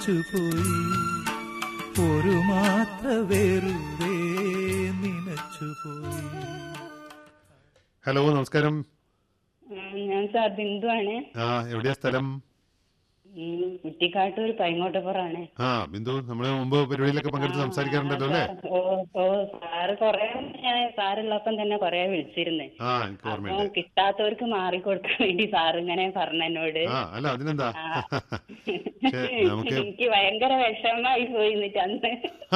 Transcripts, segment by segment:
പോയി ഒരു മാത്ര വെറുതെ നിനച്ചുപോയി ഹലോ നമസ്കാരം ആ, ഞാൻ സാർ ബിന്ദുവാണ് ആ എവിടെയാ സ്ഥലം ഉം, കുറ്റിക്കാട്ടൂർ പൈങ്ങോട്ടപ്പുറാണ് ആ ബിന്ദു നമ്മള് മുമ്പ് പരിപാടിയിലൊക്കെ പങ്കെടുത്ത് സംസാരിക്കാറുണ്ടല്ലോ അല്ലേ ഓ ഓ സാറ് കൊറേ ഞാൻ സാറുള്ളപ്പം തന്നെ കൊറേ വിളിച്ചിരുന്നു ആ എനിക്ക് അപ്പൊ ഓർമ്മയുണ്ട് കിട്ടാത്തവർക്ക് മാറിക്കൊടുക്കാൻ വേണ്ടി സാർ ഇങ്ങനെ പറഞ്ഞ എന്നോട് ആ അല്ല അതിനെന്താ ആ. പക്ഷേ നമുക്ക് എനിക്ക് ഭയങ്കര വിഷമമായി പോയി എന്നിട്ട് അന്ന്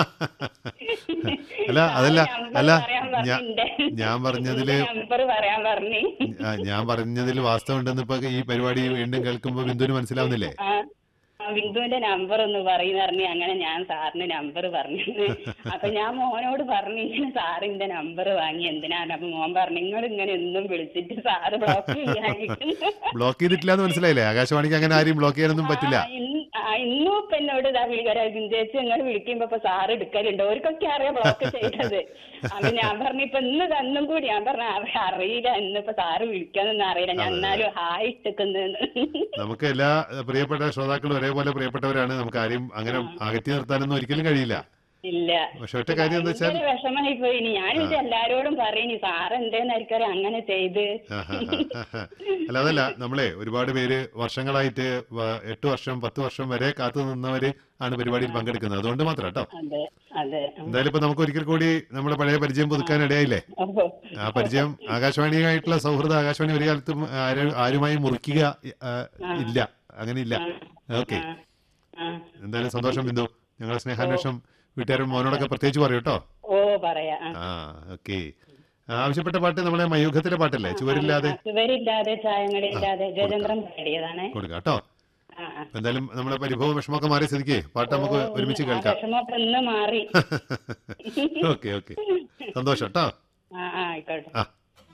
അല്ല അതല്ല സാറ് അല്ല number പറയാൻ ഞാൻ പറഞ്ഞിണ്ട്. ഞാൻ പറഞ്ഞതില് നമ്പർ പറയാൻ പറഞ്ഞു ആ, ഞാൻ പറഞ്ഞതിൽ വാസ്തവം ഉണ്ടെന്ന് ഇപ്പൊ ഈ പരിപാടി വീണ്ടും കേൾക്കുമ്പോ ബിന്ദുവിന് മനസ്സിലാവുന്നില്ലേ ആ ആ, ബിന്ദുവിന്റെ നമ്പർ ഒന്ന് പറയുന്ന പറഞ്ഞു അങ്ങനെ ഞാൻ സാറിന് നമ്പർ പറഞ്ഞു അപ്പൊ ഞാൻ മോനോട് പറഞ്ഞു ഇങ്ങനെ സാറിന്റെ നമ്പർ വാങ്ങി എന്തിനാണ് അപ്പൊ മോൻ പറഞ്ഞു നിങ്ങൾ ഇങ്ങനെ എന്നും വിളിച്ചിട്ട് സാറ് ബ്ലോക്ക് ചെയ്യാനിരിക്കുന്നു ബ്ലോക്ക് ചെയ്തിട്ടില്ല എന്ന് മനസ്സിലായില്ലേ ആകാശവാണിക്ക് അങ്ങനെ ആരെയും ബ്ലോക്ക് ചെയ്യാനൊന്നും പറ്റില്ല ആ, ഇന്ന്- ആ, ഇന്നും ഇപ്പൊ എന്നോട് ഇതാ വിളിക്കാ ചേച്ചി നിങ്ങൾ വിളിക്കുമ്പോ ഇപ്പൊ സാറ് എടുക്കലുണ്ട് അവർക്കൊക്കെ അറിയാം ബ്ലോക്ക് ചെയ്തത് അപ്പൊ ഞാൻ പറഞ്ഞു ഇപ്പൊ ഇന്ന് തന്നും കൂടി ഞാൻ പറഞ്ഞു "അറി- അറിയില്ല ഇന്നിപ്പോ സാറ് വിളിക്കാന്നൊന്നും അറിയില്ല ഞാൻ എന്നാലും ഹായ് ഇട്ടേക്കുന്നെന്ന് നമുക്ക് എല്ലാ ഏഹ്, പ്രിയപ്പെട്ട ശ്രോതാക്കളും ഒരേപോലെ പ്രിയപ്പെട്ടവരാണ് നമുക്ക് ആരെയും അങ്ങനെ അകറ്റി നിർത്താനൊന്നും ഒരിക്കലും കഴിയില്ല ഇല്ല പക്ഷെ ഒറ്റ കാര്യം എന്താ വെച്ചാൽ ഭയങ്കര വിഷമായി പോയി ഇനി ഞാനിത് എല്ലാരോടും പറയുന്നു സാറ് എന്തേന്നായിരിക്കും അങ്ങനെ ചെയ്ത് അല്ല അതല്ല നമ്മളെ ഒരുപാട് പേര് വർഷങ്ങളായിട്ട് വ- എട്ട് വർഷം പത്ത് വർഷം വരെ കാത്തു നിന്നവര് ആണ് പരിപാടിയിൽ പങ്കെടുക്കുന്നത് അതുകൊണ്ട് മാത്രം കേട്ടോ അതെ അതെ എന്തായാലും ഇപ്പൊ നമുക്ക് ഒരിക്കൽ കൂടി നമ്മുടെ പഴയ പരിചയം പുതുക്കാൻ ഇടയായില്ലേ ഓഹോ ആ പരിചയം ആകാശവാണിയുമായിട്ടുള്ള സൗഹൃദ ആകാശവാണി ഒരു കാലത്തും ആരും- ആരുമായും മുറിക്കുക ആ, ഇല്ല അങ്ങനെ ഇല്ല ഓക്കെ ആ എന്തായാലും സന്തോഷം ബിന്ദു ഞങ്ങളുടെ സ്നേഹാന്വേഷണം വീട്ടുകാരും മോനോടൊക്കെ പ്രത്യേകിച്ച് പറയൂ കേട്ടോ ഓ പറയാ ആ. ആ ഓക്കെ ആവശ്യപ്പെട്ട പാട്ട് നമ്മളെ മയൂഖത്തിലെ പാട്ടല്ലേ ചുവരില്ലാതെ സുവരില്ലാതെ ചായങ്ങളില്ലാതെ ജയചന്ദ്രൻ പാടിയതാണ് കൊടുക്കാം കേട്ടോ ആ ആ. അപ്പൊ എന്തായാലും നമ്മളെ പരിഭവം വിഷമമൊക്കെ മാറിയ സ്ഥിതിക്ക് പാട്ട് നമുക്ക് ഒരുമിച്ച് ആ കേൾക്കാം വിഷമമൊക്കെ ഇന്ന് മാറി ഓക്കെ ഓക്കെ സന്തോഷം കേട്ടോ